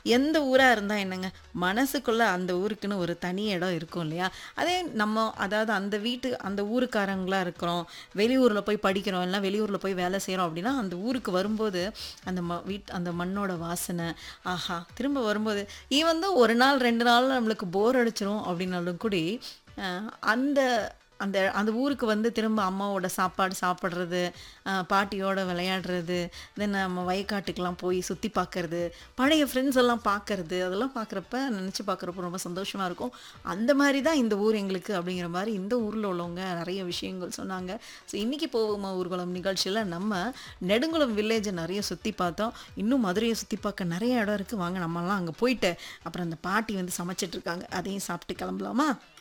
எந்த ஊராக இருந்தால் என்னங்க மனசுக்குள்ளே அந்த ஊருக்குன்னு ஒரு தனி இடம் இருக்கும் இல்லையா அதே நம்ம அதாவது அந்த வீட்டு அந்த ஊருக்காரங்களா இருக்கிறோம் வெளியூரில் போய் படிக்கிறோம் இல்லை வெளியூரில் போய் வேலை செய்கிறோம் அப்படின்னா அந்த ஊருக்கு வரும்போது அந்த ம வீட் அந்த மண்ணோட வாசனை ஆஹா திரும்ப வரும்போது ஈவன் தான் ஒரு நாள் ரெண்டு நாள் நம்மளுக்கு போர் அடிச்சிரும் அப்படின்னாலும் கூடி அஹ், அந்த அந்த அந்த ஊருக்கு வந்து திரும்ப அம்மாவோட சாப்பாடு சாப்பிட்றது பாட்டியோட விளையாடுறது தென் நம்ம வயக்காட்டுக்கெல்லாம் போய் சுற்றி பார்க்கறது பழைய ஃப்ரெண்ட்ஸ் எல்லாம் பார்க்கறது அதெல்லாம் பார்க்குறப்ப நினச்சி பார்க்குறப்ப ரொம்ப சந்தோஷமாக இருக்கும் அந்த மாதிரி தான் இந்த ஊர் எங்களுக்கு அப்படிங்கிற மாதிரி இந்த ஊரில் உள்ளவங்க நிறைய விஷயங்கள் சொன்னாங்க ஸோ இன்றைக்கி போவோமா ஊர்வலம் நிகழ்ச்சியில் நம்ம நெடுங்குளம் வில்லேஜை நிறைய சுற்றி பார்த்தோம் இன்னும் மதுரையை சுற்றி பார்க்க நிறைய இடம் இருக்குது வாங்க நம்மலாம் அங்கே போயிட்டு அப்புறம் அந்த பாட்டி வந்து சமைச்சிட்டு இருக்காங்க அதையும் சாப்பிட்டு கிளம்பலாமா